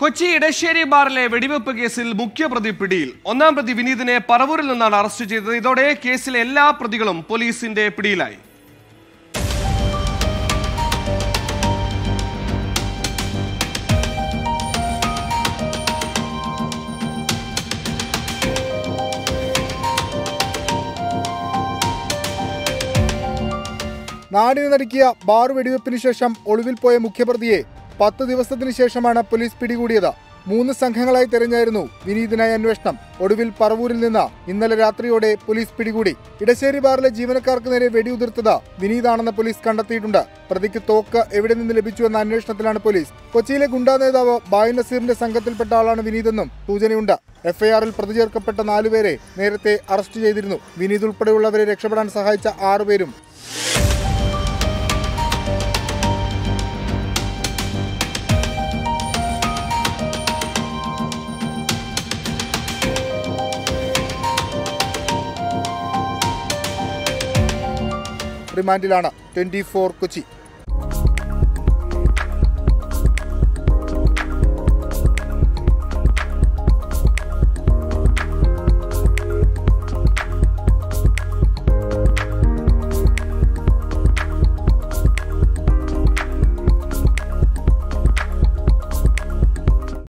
കൊച്ചി ഇടശ്ശേരി ബാറിലെ വെടിവെപ്പ് കേസിൽ മുഖ്യപ്രതി പിടിയിൽ ഒന്നാം പ്രതി വിനീതിനെ പറവൂരിൽ നിന്നാണ് അറസ്റ്റ് ചെയ്തത് ഇതോടെ കേസിലെ എല്ലാ പ്രതികളും പോലീസിന്റെ പിടിയിലായി നാടിന് നടുക്കിയ ബാർ വെടിവെപ്പിന് ശേഷം ഒളിവിൽ പോയ മുഖ്യപ്രതിയെ പത്ത് ദിവസത്തിന് ശേഷമാണ് പോലീസ് പിടികൂടിയത് മൂന്ന് സംഘങ്ങളായി തെരഞ്ഞായിരുന്നു വിനീതിനായ അന്വേഷണം ഒടുവിൽ പറവൂരിൽ നിന്ന് ഇന്നലെ രാത്രിയോടെ പോലീസ് പിടികൂടി ഇടശ്ശേരി ബാറിലെ ജീവനക്കാർക്ക് നേരെ വെടിയുതിർത്തത് വിനീതാണെന്ന് പോലീസ് കണ്ടെത്തിയിട്ടുണ്ട് പ്രതിക്ക് തോക്ക് എവിടെ നിന്ന് ലഭിച്ചു എന്ന അന്വേഷണത്തിലാണ് പോലീസ് കൊച്ചിയിലെ ഗുണ്ടാ നേതാവ് ബായു നസീറിന്റെ സംഘത്തിൽപ്പെട്ട ആളാണ് വിനീതെന്നും സൂചനയുണ്ട് എഫ്ഐആറിൽ പ്രതി ചേർക്കപ്പെട്ട നാലുപേരെ നേരത്തെ അറസ്റ്റ് ചെയ്തിരുന്നു വിനീത് ഉൾപ്പെടെയുള്ളവരെ രക്ഷപ്പെടാൻ സഹായിച്ച ആറുപേരും റിമാൻഡിലാണ് ട്വന്റി ഫോർ കൊച്ചി